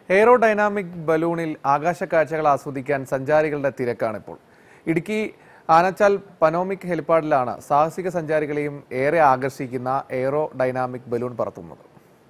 aerodynamic ബലൂണിൽ ആകാശക്കാഴ്ചകൾ ആസ്വദിക്കാൻ സഞ്ചാരികളുടെ തിരക്കാണിപ്പോൾ ഇടുക്കി ആനച്ചാൽ പനോമിക് ഹെലിപ്പാഡിലാണ് സാഹസിക സഞ്ചാരികളെയും ഏറെ ആകർഷിക്കുന്ന എയറോ ഡൈനാമിക് ബലൂൺ പറത്തുന്നത്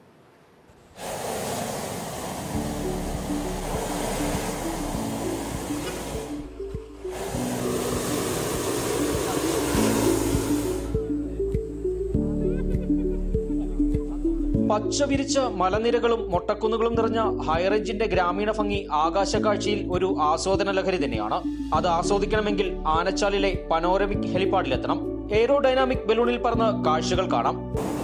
പച്ച വിരിച്ച മലനിരകളും മൊട്ടക്കുന്നുകളും നിറഞ്ഞ ഹൈറേഞ്ചിന്റെ ഗ്രാമീണ ഭംഗി ആകാശക്കാഴ്ചയിൽ ഒരു ആസ്വാദന ലഹരി തന്നെയാണ് അത് ആസ്വദിക്കണമെങ്കിൽ ആനച്ചാലിലെ പനോരമിക് ഹെലിപ്പാഡിലെത്തണം എയ്റോഡൈനാമിക് ബലൂണിൽ പറന്ന് കാഴ്ചകൾ കാണാം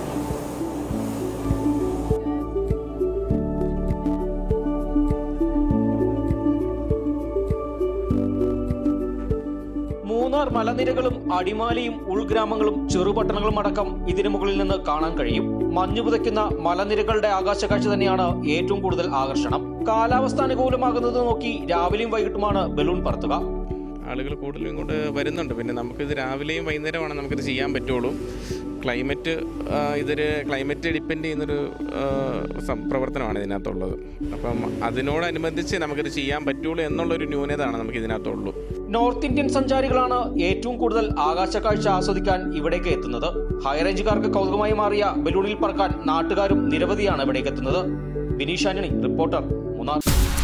മൂന്നാർ മലനിരകളും അടിമാലിയും ഉൾഗ്രാമങ്ങളും ചെറുപട്ടണങ്ങളും അടക്കം ഇതിനു മുകളിൽ നിന്ന് കാണാൻ കഴിയും മഞ്ഞു പുതയ്ക്കുന്ന മലനിരകളുടെ ആകാശക്കാഴ്ച തന്നെയാണ് ഏറ്റവും കൂടുതൽ ആകർഷണം കാലാവസ്ഥ അനുകൂലമാകുന്നത് നോക്കി രാവിലെയും വൈകിട്ടുമാണ് ബലൂൺ പറത്തുക ആളുകൾ കൂടുതലും ഇങ്ങോട്ട് വരുന്നുണ്ട് പിന്നെ നമുക്കിത് രാവിലെയും വൈകുന്നേരമാണ് നമുക്കിത് ചെയ്യാൻ പറ്റുള്ളൂ ക്ലൈമറ്റ് ആ, ഇതൊരു ക്ലൈമറ്റ് ഡിപ്പെൻഡ് ചെയ്യുന്നൊരു ആ, സം- പ്രവർത്തനമാണ് ഇതിനകത്തുള്ളത് അപ്പം അതിനോടനുബന്ധിച്ച് നമുക്കിത് ചെയ്യാൻ പറ്റുള്ളൂ എന്നുള്ളൊരു ന്യൂനതയാണ് നമുക്ക് ഇതിനകത്തുള്ളൂ നോർത്ത് ഇന്ത്യൻ സഞ്ചാരികളാണ് ഏറ്റവും കൂടുതൽ ആകാശക്കാഴ്ച ആസ്വദിക്കാൻ ഇവിടേക്ക് എത്തുന്നത് ഹൈറേഞ്ചുകാർക്ക് കൗതുകമായി മാറിയ ബലൂണിൽ പറക്കാൻ നാട്ടുകാരും നിരവധിയാണ് ഇവിടേക്ക് എത്തുന്നത് ബിനീഷ് ആന്റണി റിപ്പോർട്ടർ മൂന്നാർ